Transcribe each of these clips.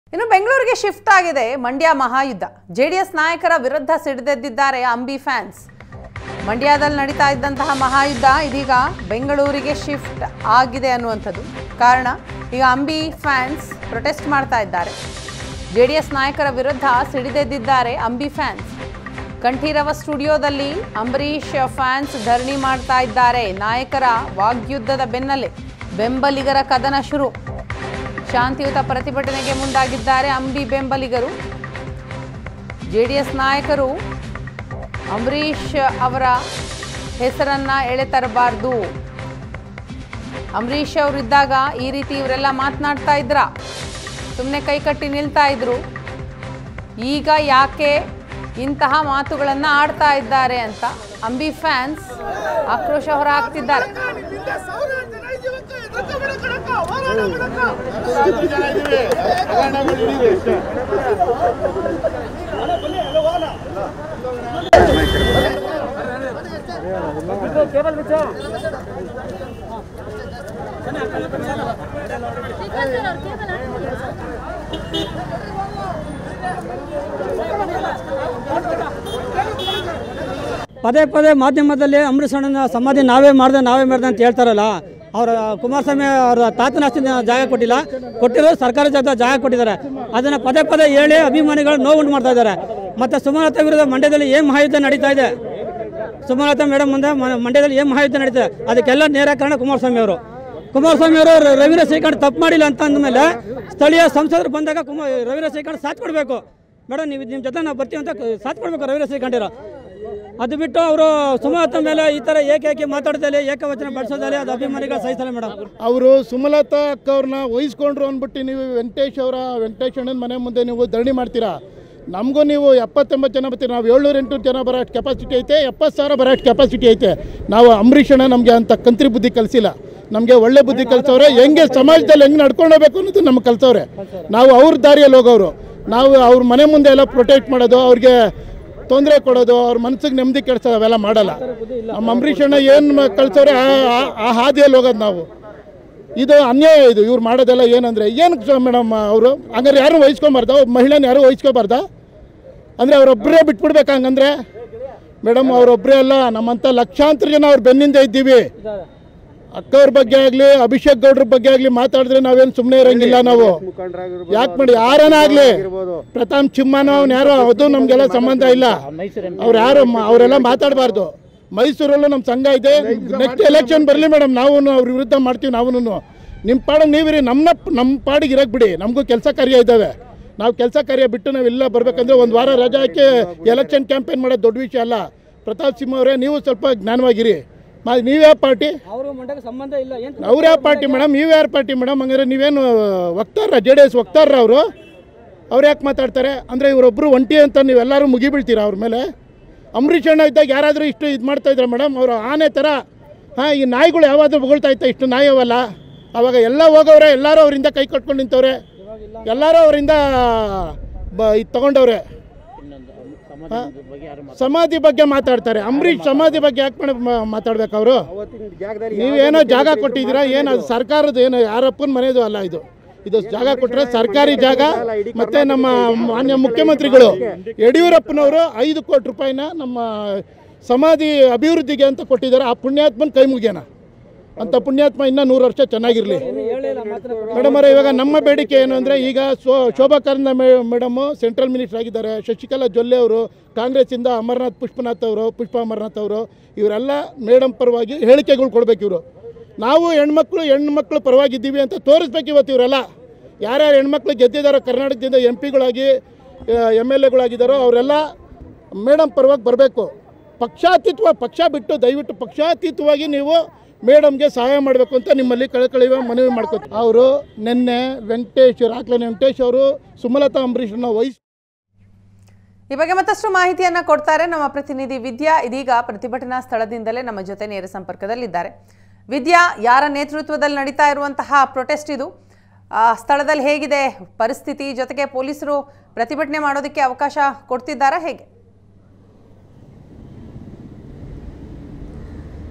ಇನ್ನು ಬೆಂಗಳೂರಿಗೆ ಶಿಫ್ಟ್ ಆಗಿದೆ ಮಂಡ್ಯ ಮಹಾಯುದ್ಧ ಜೆಡಿಎಸ್ ನಾಯಕರ ವಿರುದ್ಧ ಸಿಡಿದೆದ್ದಿದ್ದಾರೆ ಅಂಬಿ ಫ್ಯಾನ್ಸ್ ಮಂಡ್ಯದಲ್ಲಿ ನಡೀತಾ ಇದ್ದಂತಹ ಮಹಾಯುದ್ಧ ಇದೀಗ ಬೆಂಗಳೂರಿಗೆ ಶಿಫ್ಟ್ ಆಗಿದೆ ಅನ್ನುವಂಥದ್ದು ಕಾರಣ ಈಗ ಅಂಬಿ ಫ್ಯಾನ್ಸ್ ಪ್ರೊಟೆಸ್ಟ್ ಮಾಡ್ತಾ ಇದ್ದಾರೆ ಜೆಡಿಎಸ್ ನಾಯಕರ ವಿರುದ್ಧ ಸಿಡಿದೆದ್ದಿದ್ದಾರೆ ಅಂಬಿ ಫ್ಯಾನ್ಸ್ ಕಂಠೀರವ ಸ್ಟುಡಿಯೋದಲ್ಲಿ ಅಂಬರೀಷ್ ಫ್ಯಾನ್ಸ್ ಧರಣಿ ಮಾಡ್ತಾ ಇದ್ದಾರೆ ನಾಯಕರ ವಾಗ್ಯುದ್ಧದ ಬೆನ್ನಲ್ಲೇ ಬೆಂಬಲಿಗರ ಕದನ ಶುರು ಶಾಂತಿಯುತ ಪ್ರತಿಭಟನೆಗೆ ಮುಂದಾಗಿದ್ದಾರೆ ಅಂಬಿ ಬೆಂಬಲಿಗರು ಜೆಡಿಎಸ್ ನಾಯಕರು ಅಂಬರೀಷ್ ಅವರ ಹೆಸರನ್ನ ಎಳೆತರಬಾರ್ದು ಅಂಬರೀಷ್ ಅವರಿದ್ದಾಗ ಈ ರೀತಿ ಇವರೆಲ್ಲ ಮಾತನಾಡ್ತಾ ಇದ್ರ ಸುಮ್ಮನೆ ಕೈಕಟ್ಟಿ ನಿಲ್ತಾ ಇದ್ರು ಈಗ ಯಾಕೆ ಇಂತಹ ಮಾತುಗಳನ್ನು ಆಡ್ತಾ ಇದ್ದಾರೆ ಅಂತ ಅಂಬಿ ಫ್ಯಾನ್ಸ್ ಆಕ್ರೋಶ ಹೊರಹಾಕ್ತಿದ್ದಾರೆ ಪದೇ ಪದೇ ಮಾಧ್ಯಮದಲ್ಲಿ ಅಂಬರೀಷ್ ಅಣ್ಣನ ಸಮಾಧಿ ನಾವೇ ಮಾಡ್ದೆ ನಾವೇ ಮಾಡ್ದೆ ಅಂತ ಹೇಳ್ತಾರಲ್ಲ ಅವರ ಕುಮಾರಸ್ವಾಮಿ ಅವರ ತಾತನ ಆಸ್ತಿ ಜಾಗ ಕೊಟ್ಟಿಲ್ಲ ಕೊಟ್ಟಿರೋ ಸರ್ಕಾರಿ ಜಾಗ ಜಾಗ ಕೊಟ್ಟಿದ್ದಾರೆ ಅದನ್ನು ಪದೇ ಪದೇ ಹೇಳಿ ಅಭಿಮಾನಿಗಳು ನೋವುಂಟು ಮಾಡ್ತಾ ಇದ್ದಾರೆ ಮತ್ತು ಸುಮಲತಾ ವಿರುದ್ಧ ಮಂಡ್ಯದಲ್ಲಿ ಏನು ಮಹಾಯುದ್ಧ ನಡೀತಾ ಇದೆ ಸುಮಲತಾ ಮೇಡಮ್ ಮುಂದೆ ಮ- ಮಂಡ್ಯದಲ್ಲಿ ಏನು ಮಹಾಯುದ್ಧ ನಡೀತಾ ಇದೆ ಅದಕ್ಕೆಲ್ಲ ನೇರ ಕಾರಣ ಕುಮಾರಸ್ವಾಮಿ ಅವರು ಕುಮಾರಸ್ವಾಮಿ ಅವರು ರವೀಂದ್ರ ಶ್ರೀಕಂಠ್ ತಪ್ಪು ಮಾಡಿಲ್ಲ ಅಂತ ಅಂದಮೇಲೆ ಸ್ಥಳೀಯ ಸಂಸದರು ಬಂದಾಗ ಕುಮಾರ್ ರವೀಂದ್ರ ಶ್ರೀಕಂಠ್ ಸಾಥ್ ಕೊಡಬೇಕು ಮೇಡಮ್ ನೀವು ನಿಮ್ಮ ಜೊತೆ ನಾವು ಬರ್ತೀವಿ ಅಂತ ಸಾಥ್ ಕೊಡಬೇಕು ರವೀಂದ್ರ ಶ್ರೀಕಂಠಿರೋ ಅದು ಬಿಟ್ಟು ಅವರು ಸುಮಲತಾ ಮೇಲೆ ಈ ಥರ ಏಕೇಕೆ ಮಾತಾಡ್ದಲ್ಲಿ ಏಕವಚನ ಬಳಸೋದಲ್ಲಿ ಅದು ಅಭಿಮಾನಿಗಳು ಸಹಿಸಲ್ಲ ಮೇಡಮ್ ಅವರು ಸುಮಲತಾ ಅಕ್ಕ ಅವ್ರನ್ನ ವಹಿಸ್ಕೊಂಡ್ರು ಅಂದ್ಬಿಟ್ಟು ನೀವು ವೆಂಕಟೇಶ್ ಅವರ ವೆಂಕಟೇಶ್ ಅಣ್ಣನ ಮನೆ ಮುಂದೆ ನೀವು ಧರಣಿ ಮಾಡ್ತೀರಾ ನಮಗೂ ನೀವು ಎಪ್ಪತ್ತೆಂಬತ್ತು ಜನ ಬರ್ತೀರಿ ನಾವು ಏಳ್ನೂರ ಎಂಟು ಜನ ಬರೋ ಅಷ್ಟು ಕೆಪಾಸಿಟಿ ಐತೆ ಎಪ್ಪತ್ತು ಸಾವಿರ ಬರೋ ಅಷ್ಟು ಕೆಪಾಸಿಟಿ ಐತೆ ನಾವು ಅಂಬರೀಷ್ ಅಣ್ಣ ನಮಗೆ ಅಂತ ಕಂತ್ರಿ ಬುದ್ಧಿ ಕಲಿಸಿಲ್ಲ ನಮಗೆ ಒಳ್ಳೆ ಬುದ್ಧಿ ಕಲಿಸವ್ರೆ ಹೆಂಗೆ ಸಮಾಜದಲ್ಲಿ ಹೆಂಗೆ ನಡ್ಕೊಂಡು ಹೋಗ್ಬೇಕು ಅನ್ನೋದು ನಮ್ಗೆ ಕಲಿಸವ್ರೆ ನಾವು ಅವ್ರ ದಾರಿಯಲ್ಲಿ ಹೋಗೋರು ನಾವು ಅವ್ರ ಮನೆ ಮುಂದೆ ಎಲ್ಲ ಪ್ರೊಟೆಕ್ಟ್ ಮಾಡೋದು ಅವ್ರಿಗೆ ತೊಂದರೆ ಕೊಡೋದು ಅವ್ರ ಮನ್ಸಿಗೆ ನೆಮ್ಮದಿ ಕೆಡ್ಸೋದು ಅವೆಲ್ಲ ಮಾಡಲ್ಲ ನಮ್ಮ ಅಂಬರೀಷ್ ಅಣ್ಣ ಏನು ಕಳ್ಸೋರೆ ಆ- ಆ- ಆ ಹಾದಿಯಲ್ಲಿ ಹೋಗೋದು ನಾವು ಇದು ಅನ್ಯಾಯ ಇದು ಇವ್ರು ಮಾಡೋದೆಲ್ಲ ಏನಂದರೆ ಏನಕ್ಕೆ ಮೇಡಮ್ ಅವರು ಹಂಗಾರೆ ಯಾರು ವಹಿಸ್ಕೊಬಾರ್ದ ಒಬ್ಬ ಮಹಿಳೆನ ಯಾರು ವಹಿಸ್ಕೋಬಾರ್ದ ಅಂದರೆ ಅವರೊಬ್ಬರೇ ಬಿಟ್ಬಿಡ್ಬೇಕಾ ಹಂಗಂದ್ರೆ ಮೇಡಮ್ ಅವರೊಬ್ಬರೇ ಅಲ್ಲ ನಮ್ಮಂಥ ಲಕ್ಷಾಂತರ ಜನ ಅವ್ರ ಬೆನ್ನಿಂದ ಇದ್ದೀವಿ ಅಕ್ಕವ್ರ ಬಗ್ಗೆ ಆಗಲಿ ಅಭಿಷೇಕ್ ಗೌಡ್ರ ಬಗ್ಗೆ ಆಗಲಿ ಮಾತಾಡಿದ್ರೆ ನಾವೇನು ಸುಮ್ಮನೆ ಇರಂಗಿಲ್ಲ ನಾವು ಯಾಕೆ ಮಾಡಿ ಯಾರನ್ನ ಆಗಲಿ ಪ್ರತಾಪ್ ಚಿಮ್ಮನೋ ಅವ್ನು ಯಾರೋ ಅದು ನಮಗೆಲ್ಲ ಸಂಬಂಧ ಇಲ್ಲ ಅವ್ರು ಯಾರು ಮ- ಅವರೆಲ್ಲ ಮಾತಾಡಬಾರ್ದು ಮೈಸೂರಲ್ಲೂ ನಮ್ಮ ಸಂಘ ಇದೆ ನೆಕ್ಸ್ಟ್ ಎಲೆಕ್ಷನ್ ಬರಲಿ ಮೇಡಮ್ ನಾವು ಅವ್ರ ವಿರುದ್ಧ ಮಾಡ್ತೀವಿ ನಾವು ನಿಮ್ಮ ಪಾಡಿಗೆ ನೀವಿರಿ ನಮ್ಮ ನಮ್ಮ ಪಾಡಿಗೆ ಇರಕ್ಕೆ ಬಿಡಿ ನಮಗೂ ಕೆಲಸ ಕಾರ್ಯ ಇದ್ದಾವೆ ನಾವು ಕೆಲಸ ಕಾರ್ಯ ಬಿಟ್ಟು ನಾವೆಲ್ಲ ಬರಬೇಕಂದ್ರೆ ಒಂದು ವಾರ ರಜೆ ಹಾಕಿ ಎಲೆಕ್ಷನ್ ಕ್ಯಾಂಪೇನ್ ಮಾಡೋದು ದೊಡ್ಡ ವಿಷಯ ಅಲ್ಲ ಪ್ರತಾಪ್ ಸಿಂಹ ಅವರೇ ನೀವು ಸ್ವಲ್ಪ ಜ್ಞಾನವಾಗಿರಿ ಮಾ ನೀವ್ಯಾವ ಪಾರ್ಟಿ ಅವರು ಮಂಡ್ಯಕ್ಕೆ ಸಂಬಂಧ ಇಲ್ಲ ಏನು ಅವ್ರು ಯಾವ ಪಾರ್ಟಿ ಮೇಡಮ್ ನೀವು ಯಾರು ಪಾರ್ಟಿ ಮೇಡಮ್ ಹಂಗಾರೆ ನೀವೇನು ವಕ್ತಾರ ಜೆ ಡಿ ಎಸ್ ವಕ್ತಾರ ಅವರು ಅವ್ರು ಯಾಕೆ ಮಾತಾಡ್ತಾರೆ ಅಂದರೆ ಇವರೊಬ್ಬರು ಒಂಟಿ ಅಂತ ನೀವೆಲ್ಲರೂ ಮುಗಿಬೀಳ್ತೀರಾ ಅವ್ರ ಮೇಲೆ ಅಂಬರೀಷ್ ಅಣ್ಣ ಇದ್ದಾಗ ಯಾರಾದರೂ ಇಷ್ಟು ಇದು ಮಾಡ್ತಾ ಇದ್ರೆ ಮೇಡಮ್ ಅವರು ಆನೆ ಥರ ಹಾಂ ಈ ನಾಯಿಗಳು ಯಾವಾದರೂ ಬೊಗಳ್ತಾ ಇತ್ತ ಇಷ್ಟು ನಾಯಿ ಅವಲ್ಲ ಅವಾಗ ಎಲ್ಲ ಹೋಗವ್ರೆ ಎಲ್ಲರೂ ಅವರಿಂದ ಕೈ ಕಟ್ಕೊಂಡು ನಿಂತವ್ರೆ ಎಲ್ಲರೂ ಅವರಿಂದ ಬ ಇದು ತಗೊಂಡವ್ರೆ ಹಾ? ಸಮಾಧಿ ಬಗ್ಗೆ ಮಾತಾಡ್ತಾರೆ ಅಂಬರೀಷ್ ಸಮಾಧಿ ಬಗ್ಗೆ ಯಾಕೆ ಮೇಡಮ್ ಮಾತಾಡ್ಬೇಕು ಅವರು ನೀವೇನೋ ಜಾಗ ಕೊಟ್ಟಿದ್ದೀರಾ ಏನು ಅದು ಸರ್ಕಾರದ ಏನು ಯಾರಪ್ಪನ ಮನೆಯದು ಅಲ್ಲ ಇದು ಇದು ಜಾಗ ಕೊಟ್ಟರೆ ಸರ್ಕಾರಿ ಜಾಗ ಮತ್ತೆ ನಮ್ಮ ಮಾನ್ಯ ಮುಖ್ಯಮಂತ್ರಿಗಳು ಯಡಿಯೂರಪ್ಪನವರು ಐದು ಕೋಟಿ ರೂಪಾಯಿನ ನಮ್ಮ ಸಮಾಧಿ ಅಭಿವೃದ್ಧಿಗೆ ಅಂತ ಕೊಟ್ಟಿದ್ದಾರೆ ಆ ಪುಣ್ಯಾತ್ಮನ ಕೈ ಮುಗಿಯೋಣ ಅಂತ ಪುಣ್ಯಾತ್ಮ ಇನ್ನೂ ನೂರು ವರ್ಷ ಚೆನ್ನಾಗಿರಲಿ ಮೇಡಮ್ ಅವರೇ ಇವಾಗ ನಮ್ಮ ಬೇಡಿಕೆ ಏನು ಅಂದರೆ ಈಗ ಶೋ ಶೋಭಾ ಕರಂದ ಮೇಡಮು ಸೆಂಟ್ರಲ್ ಮಿನಿಸ್ಟರ್ ಆಗಿದ್ದಾರೆ ಶಶಿಕಲಾ ಜೊಲ್ಲೆ ಅವರು ಕಾಂಗ್ರೆಸ್ಸಿಂದ ಅಮರ್ನಾಥ್ ಪುಷ್ಪನಾಥ್ ಅವರು ಪುಷ್ಪ ಅಮರ್ನಾಥ್ ಅವರು ಇವರೆಲ್ಲ ಮೇಡಮ್ ಪರವಾಗಿ ಹೇಳಿಕೆಗಳು ಕೊಡ್ಬೇಕು ಇವರು ನಾವು ಹೆಣ್ಮಕ್ಳು ಹೆಣ್ಮಕ್ಳು ಪರವಾಗಿದ್ದೀವಿ ಅಂತ ತೋರಿಸ್ಬೇಕು ಇವತ್ತು ಇವರೆಲ್ಲ ಯಾರ್ಯಾರು ಹೆಣ್ಮಕ್ಳು ಗೆದ್ದಿದ್ದಾರೋ ಕರ್ನಾಟಕದಿಂದ ಎಂ ಪಿಗಳಾಗಿ ಎಮ್ ಎಲ್ ಎಗಳಾಗಿದ್ದಾರೋ ಅವರೆಲ್ಲ ಮೇಡಮ್ ಪರವಾಗಿ ಬರಬೇಕು ಪಕ್ಷಾತೀತವ ಪಕ್ಷ ಬಿಟ್ಟು ದಯವಿಟ್ಟು ಪಕ್ಷಾತೀತವಾಗಿ ನೀವು ಮೇಡಮ್ಗೆ ಸಹಾಯ ಮಾಡಬೇಕು ಅಂತ ನಿಮ್ಮಲ್ಲಿ ಕಳಕಳಿವ ಮನವಿ ಮಾಡ್ಕೊತೀವಿ ಅವರು ನಿನ್ನೆ ವೆಂಕಟೇಶ್ ರಾಕ್ಲನೆ ವೆಂಕಟೇಶ್ ಅವರು ಸುಮಲತಾ ಅಂಬರೀಷ್ನ ವಹಿಸಿ ಈ ಬಗ್ಗೆ ಮತ್ತಷ್ಟು ಮಾಹಿತಿಯನ್ನ ಕೊಡ್ತಾರೆ ನಮ್ಮ ಪ್ರತಿನಿಧಿ ವಿದ್ಯಾ ಇದೀಗ ಪ್ರತಿಭಟನಾ ಸ್ಥಳದಿಂದಲೇ ನಮ್ಮ ಜೊತೆ ನೇರ ಸಂಪರ್ಕದಲ್ಲಿದ್ದಾರೆ ವಿದ್ಯಾ ಯಾರ ನೇತೃತ್ವದಲ್ಲಿ ನಡೀತಾ ಇರುವಂತಹ ಪ್ರೊಟೆಸ್ಟ್ ಇದು ಆ, ಸ್ಥಳದಲ್ಲಿ ಹೇಗಿದೆ ಪರಿಸ್ಥಿತಿ ಜೊತೆಗೆ ಪೊಲೀಸರು ಪ್ರತಿಭಟನೆ ಮಾಡೋದಕ್ಕೆ ಅವಕಾಶ ಕೊಡ್ತಿದ್ದಾರಾ ಹೇಗೆ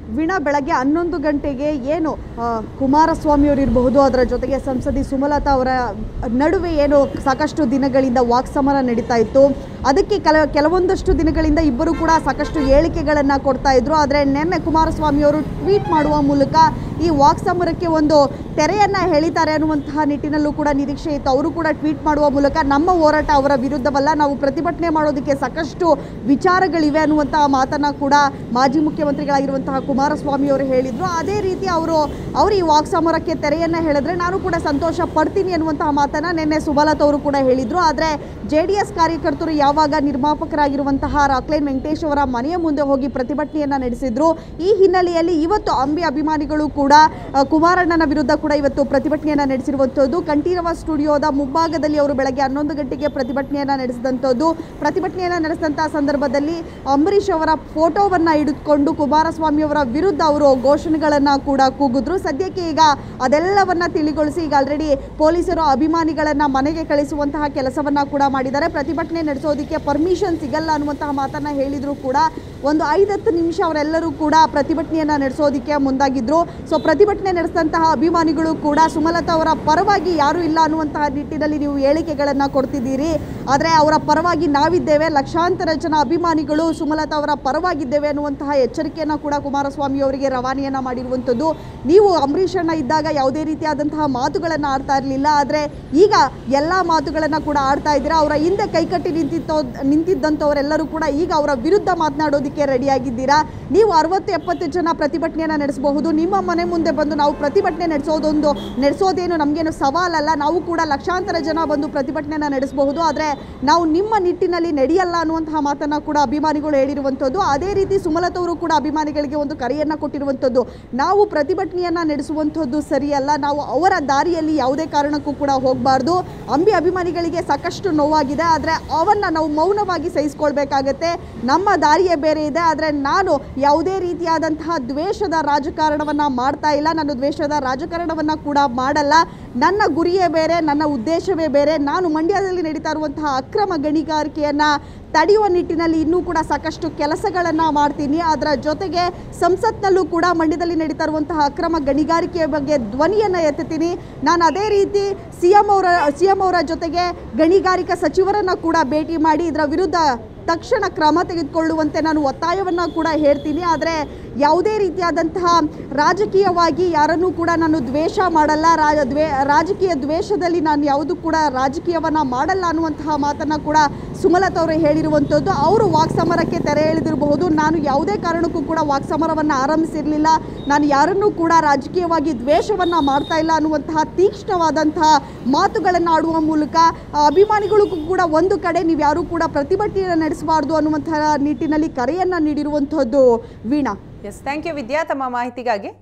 ವೀಣಾ ಬೆಳಗ್ಗೆ ಹನ್ನೊಂದು ಗಂಟೆಗೆ ಏನು ಆ, ಕುಮಾರಸ್ವಾಮಿ ಅವರು ಇರಬಹುದು ಅದರ ಜೊತೆಗೆ ಸಂಸದಿ ಸುಮಲತಾ ಅವರ ನಡುವೆ ಏನು ಸಾಕಷ್ಟು ದಿನಗಳಿಂದ ವಾಕ್ ಸಮರ ನಡೀತಾ ಇತ್ತು ಅದಕ್ಕೆ ಕೆಲ ಕೆಲವೊಂದಷ್ಟು ದಿನಗಳಿಂದ ಇಬ್ಬರು ಕೂಡ ಸಾಕಷ್ಟು ಹೇಳಿಕೆಗಳನ್ನು ಕೊಡ್ತಾ ಇದ್ರು ಆದರೆ ನಿನ್ನೆ ಕುಮಾರಸ್ವಾಮಿ ಅವರು ಟ್ವೀಟ್ ಮಾಡುವ ಮೂಲಕ ಈ ವಾಕ್ ಸಮರಕ್ಕೆ ಒಂದು ತೆರೆಯನ್ನು ಹೇಳಿದ್ದಾರೆ ಅನ್ನುವಂತಹ ನಿಟ್ಟಿನಲ್ಲೂ ಕೂಡ ನಿರೀಕ್ಷೆ ಇತ್ತು ಅವರು ಕೂಡ ಟ್ವೀಟ್ ಮಾಡುವ ಮೂಲಕ ನಮ್ಮ ಹೋರಾಟ ಅವರ ವಿರುದ್ಧವಲ್ಲ ನಾವು ಪ್ರತಿಭಟನೆ ಮಾಡೋದಕ್ಕೆ ಸಾಕಷ್ಟು ವಿಚಾರಗಳಿವೆ ಅನ್ನುವಂತಹ ಮಾತನ್ನ ಕೂಡ ಮಾಜಿ ಮುಖ್ಯಮಂತ್ರಿಗಳಾಗಿರುವಂತಹ ಕುಮಾರಸ್ವಾಮಿ ಅವರು ಹೇಳಿದ್ರು ಅದೇ ರೀತಿ ಅವರು ಅವರು ಈ ವಾಕ್ ಸಮರಕ್ಕೆ ತೆರೆಯನ್ನು ಹೇಳಿದ್ರೆ ನಾನು ಕೂಡ ಸಂತೋಷ ಪಡ್ತೀನಿ ಅನ್ನುವಂತಹ ಮಾತನ್ನ ನಿನ್ನೆ ಸುಮಲತ್ ಅವರು ಕೂಡ ಹೇಳಿದ್ರು ಆದರೆ ಜೆ ಡಿ ಎಸ್ ಕಾರ್ಯಕರ್ತರು ಯಾವಾಗ ನಿರ್ಮಾಪಕರಾಗಿರುವಂತಹ ರಾಕ್ಲೈನ್ ವೆಂಕಟೇಶ್ ಅವರ ಮನೆಯ ಮುಂದೆ ಹೋಗಿ ಪ್ರತಿಭಟನೆಯನ್ನ ನಡೆಸಿದ್ರು ಈ ಹಿನ್ನೆಲೆಯಲ್ಲಿ ಇವತ್ತು ಅಂಬಿ ಅಭಿಮಾನಿಗಳು ಕೂಡ ಆ, ಕುಮಾರಣ್ಣನ ವಿರುದ್ಧ ಕೂಡ ಇವತ್ತು ಪ್ರತಿಭಟನೆಯನ್ನ ನಡೆಸಿರುವಂಥದ್ದು ಕಂಠೀರವ ಸ್ಟುಡಿಯೋದ ಮುಂಭಾಗದಲ್ಲಿ ಅವರು ಬೆಳಗ್ಗೆ ಹನ್ನೊಂದು ಗಂಟೆಗೆ ಪ್ರತಿಭಟನೆಯನ್ನ ನಡೆಸಿದಂಥದ್ದು ಪ್ರತಿಭಟನೆಯನ್ನ ನಡೆಸಿದಂತಹ ಸಂದರ್ಭದಲ್ಲಿ ಅಂಬರೀಷ್ ಅವರ ಫೋಟೋವನ್ನ ಹಿಡಿದುಕೊಂಡು ಕುಮಾರಸ್ವಾಮಿ ಅವರ ವಿರುದ್ಧ ಅವರು ಘೋಷಣೆಗಳನ್ನ ಕೂಡ ಕೂಗಿದ್ರು ಸದ್ಯಕ್ಕೆ ಈಗ ಅದೆಲ್ಲವನ್ನ ತಿಳಿಗೊಳಿಸಿ ಈಗ ಆಲ್ರೆಡಿ ಪೊಲೀಸರು ಅಭಿಮಾನಿಗಳನ್ನ ಮನೆಗೆ ಕಳಿಸುವಂತಹ ಕೆಲಸವನ್ನ ಕೂಡ ಮಾಡಿದ್ದಾರೆ ಪ್ರತಿಭಟನೆ ನಡೆಸೋದಕ್ಕೆ ಪರ್ಮಿಷನ್ ಸಿಗಲ್ಲ ಅನ್ನುವಂತಹ ಮಾತನ್ನ ಹೇಳಿದ್ರು ಕೂಡ ಒಂದು ಐದತ್ತು ನಿಮಿಷ ಅವರೆಲ್ಲರೂ ಕೂಡ ಪ್ರತಿಭಟನೆಯನ್ನ ನಡೆಸೋದಕ್ಕೆ ಮುಂದಾಗಿದ್ರು ಸೊ ಪ್ರತಿಭಟನೆ ನಡೆಸಿದಂತಹ ಅಭಿಮಾನಿಗಳು ಕೂಡ ಸುಮಲತಾ ಅವರ ಪರವಾಗಿ ಯಾರೂ ಇಲ್ಲ ಅನ್ನುವಂತಹ ನಿಟ್ಟಿನಲ್ಲಿ ನೀವು ಹೇಳಿಕೆಗಳನ್ನು ಕೊಡ್ತಿದ್ದೀರಿ ಆದರೆ ಅವರ ಪರವಾಗಿ ನಾವಿದ್ದೇವೆ ಲಕ್ಷಾಂತರ ಜನ ಅಭಿಮಾನಿಗಳು ಸುಮಲತಾ ಅವರ ಪರವಾಗಿದ್ದೇವೆ ಅನ್ನುವಂತಹ ಎಚ್ಚರಿಕೆಯನ್ನು ಕೂಡ ಕುಮಾರಸ್ವಾಮಿ ಅವರಿಗೆ ರವಾನೆಯನ್ನ ಮಾಡಿರುವಂಥದ್ದು ನೀವು ಅಂಬರೀಷ್ ಅಣ್ಣ ಇದ್ದಾಗ ಯಾವುದೇ ರೀತಿಯಾದಂತಹ ಮಾತುಗಳನ್ನು ಆಡ್ತಾ ಇರಲಿಲ್ಲ ಆದರೆ ಈಗ ಎಲ್ಲ ಮಾತುಗಳನ್ನು ಕೂಡ ಆಡ್ತಾ ಇದ್ದೀರಾ ಅವರ ಹಿಂದೆ ಕೈಕಟ್ಟಿ ನಿಂತಿದ್ದೋ ನಿಂತಿದ್ದಂಥವರೆಲ್ಲರೂ ಕೂಡ ಈಗ ಅವರ ವಿರುದ್ಧ ಮಾತನಾಡೋದಕ್ಕೆ ರೆಡಿಯಾಗಿದ್ದೀರಾ ನೀವು ಅರವತ್ತು ಎಪ್ಪತ್ತು ಜನ ಪ್ರತಿಭಟನೆಯನ್ನು ನಡೆಸಬಹುದು ನಿಮ್ಮ ಮನೆ ಮುಂದೆ ಬಂದು ನಾವು ಪ್ರತಿಭಟನೆ ನಡೆಸೋದೊಂದು ನಡೆಸೋದೇನು ನಮಗೇನು ಸವಾಲಲ್ಲ ನಾವು ಕೂಡ ಲಕ್ಷಾಂತರ ಜನ ಬಂದು ಪ್ರತಿಭಟನೆಯನ್ನು ನಡೆಸಬಹುದು ಆದರೆ ನಾವು ನಿಮ್ಮ ನಿಟ್ಟಿನಲ್ಲಿ ನಡೆಯಲ್ಲ ಅನ್ನುವಂತಹ ಮಾತನ್ನು ಕೂಡ ಅಭಿಮಾನಿಗಳು ಹೇಳಿರುವಂಥದ್ದು ಅದೇ ರೀತಿ ಸುಮಲತ್ ಅವರು ಕೂಡ ಅಭಿಮಾನಿಗಳಿಗೆ ಒಂದು ಕರೆಯನ್ನು ಕೊಟ್ಟಿರುವಂಥದ್ದು ನಾವು ಪ್ರತಿಭಟನೆಯನ್ನು ನಡೆಸುವಂಥದ್ದು ಸರಿಯಲ್ಲ ನಾವು ಅವರ ದಾರಿಯಲ್ಲಿ ಯಾವುದೇ ಕಾರಣಕ್ಕೂ ಕೂಡ ಹೋಗಬಾರ್ದು ಅಂಬಿ ಅಭಿಮಾನಿಗಳಿಗೆ ಸಾಕಷ್ಟು ನೋವಾಗಿದೆ ಆದರೆ ಅವನ್ನು ನಾವು ಮೌನವಾಗಿ ಸಹಿಸ್ಕೊಳ್ಬೇಕಾಗತ್ತೆ ನಮ್ಮ ದಾರಿಯೇ ಬೇರೆ ಇದೆ ಆದರೆ ನಾನು ಯಾವುದೇ ರೀತಿಯಾದಂತಹ ದ್ವೇಷದ ರಾಜಕಾರಣವನ್ನು ಮಾಡ್ತಾ ಇಲ್ಲ ನಾನು ದ್ವೇಷದ ರಾಜಕಾರಣವನ್ನು ಕೂಡ ಮಾಡಲ್ಲ ನನ್ನ ಗುರಿಯೇ ಬೇರೆ ನನ್ನ ಉದ್ದೇಶವೇ ಬೇರೆ ನಾನು ಮಂಡ್ಯದಲ್ಲಿ ನಡೀತಾ ಇರುವಂತಹ ಅಕ್ರಮ ಗಣಿಗಾರಿಕೆಯನ್ನು ತಡೆಯುವ ನಿಟ್ಟಿನಲ್ಲಿ ಇನ್ನೂ ಕೂಡ ಸಾಕಷ್ಟು ಕೆಲಸಗಳನ್ನು ಮಾಡ್ತೀನಿ ಅದರ ಜೊತೆಗೆ ಸಂಸತ್ನಲ್ಲೂ ಕೂಡ ಮಂಡ್ಯದಲ್ಲಿ ನಡೀತಾ ಇರುವಂತಹ ಅಕ್ರಮ ಗಣಿಗಾರಿಕೆಯ ಬಗ್ಗೆ ಧ್ವನಿಯನ್ನು ಎತ್ತುತ್ತೀನಿ ನಾನು ಅದೇ ರೀತಿ ಸಿ ಎಂ ಅವರ ಸಿ ಎಂ ಅವರ ಜೊತೆಗೆ ಗಣಿಗಾರಿಕಾ ಸಚಿವರನ್ನು ಕೂಡ ಭೇಟಿ ಮಾಡಿ ಇದರ ವಿರುದ್ಧ ತಕ್ಷಣ ಕ್ರಮ ತೆಗೆದುಕೊಳ್ಳುವಂತೆ ನಾನು ಒತ್ತಾಯವನ್ನು ಕೂಡ ಹೇಳ್ತೀನಿ ಆದರೆ ಯಾವುದೇ ರೀತಿಯಾದಂತಹ ರಾಜಕೀಯವಾಗಿ ಯಾರನ್ನೂ ಕೂಡ ನಾನು ದ್ವೇಷ ಮಾಡಲ್ಲ ರಾಜ ದ್ವೇ ರಾಜಕೀಯ ದ್ವೇಷದಲ್ಲಿ ನಾನು ಯಾವುದೂ ಕೂಡ ರಾಜಕೀಯವನ್ನು ಮಾಡಲ್ಲ ಅನ್ನುವಂತಹ ಮಾತನ್ನು ಕೂಡ ಸುಮಲತ್ ಅವರು ಹೇಳಿರುವಂಥದ್ದು ಅವರು ವಾಕ್ ಸಮರಕ್ಕೆ ತೆರೆ ಎಳೆದಿರಬಹುದು ನಾನು ಯಾವುದೇ ಕಾರಣಕ್ಕೂ ಕೂಡ ವಾಕ್ ಸಮರವನ್ನು ಆರಂಭಿಸಿರಲಿಲ್ಲ ನಾನು ಯಾರನ್ನೂ ಕೂಡ ರಾಜಕೀಯವಾಗಿ ದ್ವೇಷವನ್ನು ಮಾಡ್ತಾ ಇಲ್ಲ ಅನ್ನುವಂತಹ ತೀಕ್ಷ್ಣವಾದಂತಹ ಮಾತುಗಳನ್ನು ಆಡುವ ಮೂಲಕ ಆ, ಅಭಿಮಾನಿಗಳಿಗೂ ಕೂಡ ಒಂದು ಕಡೆ ನೀವು ಯಾರೂ ಕೂಡ ಪ್ರತಿಭಟನೆಯನ್ನು ನಡೆಸಬಾರ್ದು ಅನ್ನುವಂತಹ ನಿಟ್ಟಿನಲ್ಲಿ ಕರೆಯನ್ನು ನೀಡಿರುವಂಥದ್ದು Veena S thank you Vidya ತಮ್ಮ ಮಾಹಿತಿಗಾಗಿ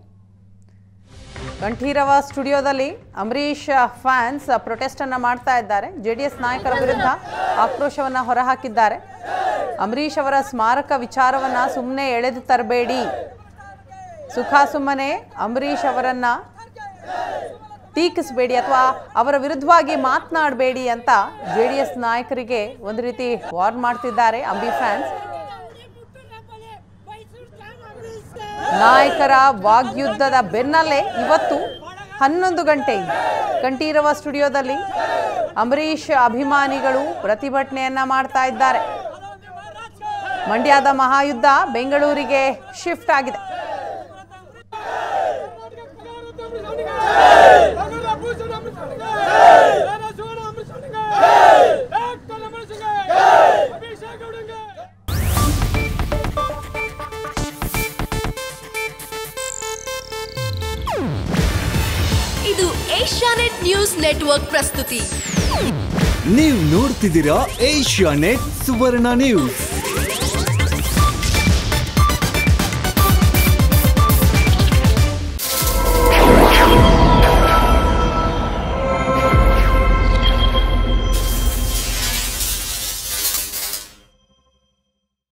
ಕಂಠೀರವ ಸ್ಟುಡಿಯೋದಲ್ಲಿ ಅಂಬರೀಷ್ ಫ್ಯಾನ್ಸ್ ಪ್ರೊಟೆಸ್ಟ್ ಅನ್ನ ಮಾಡ್ತಾ ಇದ್ದಾರೆ ಜೆ ಡಿ ಎಸ್ ನಾಯಕರ ವಿರುದ್ಧ ಆಕ್ರೋಶವನ್ನ ಹೊರಹಾಕಿದ್ದಾರೆ ಅಂಬರೀಷ್ ಅವರ ಸ್ಮಾರಕ ವಿಚಾರವನ್ನ ಸುಮ್ಮನೆ ಎಳೆದು ತರಬೇಡಿ ಸುಖ ಸುಮ್ಮನೆ ಅಂಬರೀಷ್ ಅವರನ್ನ ಟೀಕಿಸಬೇಡಿ ಅಥವಾ ಅವರ ವಿರುದ್ಧವಾಗಿ ಮಾತನಾಡಬೇಡಿ ಅಂತ ಜೆ ಡಿ ಎಸ್ ನಾಯಕರಿಗೆ ಒಂದು ರೀತಿ ವಾರ್ನ್ ಮಾಡ್ತಿದ್ದಾರೆ ಅಂಬಿ ಫ್ಯಾನ್ಸ್ ನಾಯಕರ ವಾಗ್ಯುದ್ಧದ ಬೆನ್ನಲ್ಲೇ ಇವತ್ತು ಹನ್ನೊಂದು ಗಂಟೆಯಿಂದ ಕಂಠೀರವ ಸ್ಟುಡಿಯೋದಲ್ಲಿ ಅಂಬರೀಷ್ ಅಭಿಮಾನಿಗಳು ಪ್ರತಿಭಟನೆಯನ್ನ ಮಾಡ್ತಾ ಇದ್ದಾರೆ ಮಂಡ್ಯದ ಮಹಾಯುದ್ಧ ಬೆಂಗಳೂರಿಗೆ ಶಿಫ್ಟ್ ಆಗಿದೆ ಇದು ಏಷ್ಯಾನೆಟ್ ನ್ಯೂಸ್ ನೆಟ್ವರ್ಕ್ ಪ್ರಸ್ತುತಿ ನೀವು ನೋಡ್ತಿದ್ದೀರಾ ಏಷ್ಯಾ ನೆಟ್ ಸುವರ್ಣ ನ್ಯೂಸ್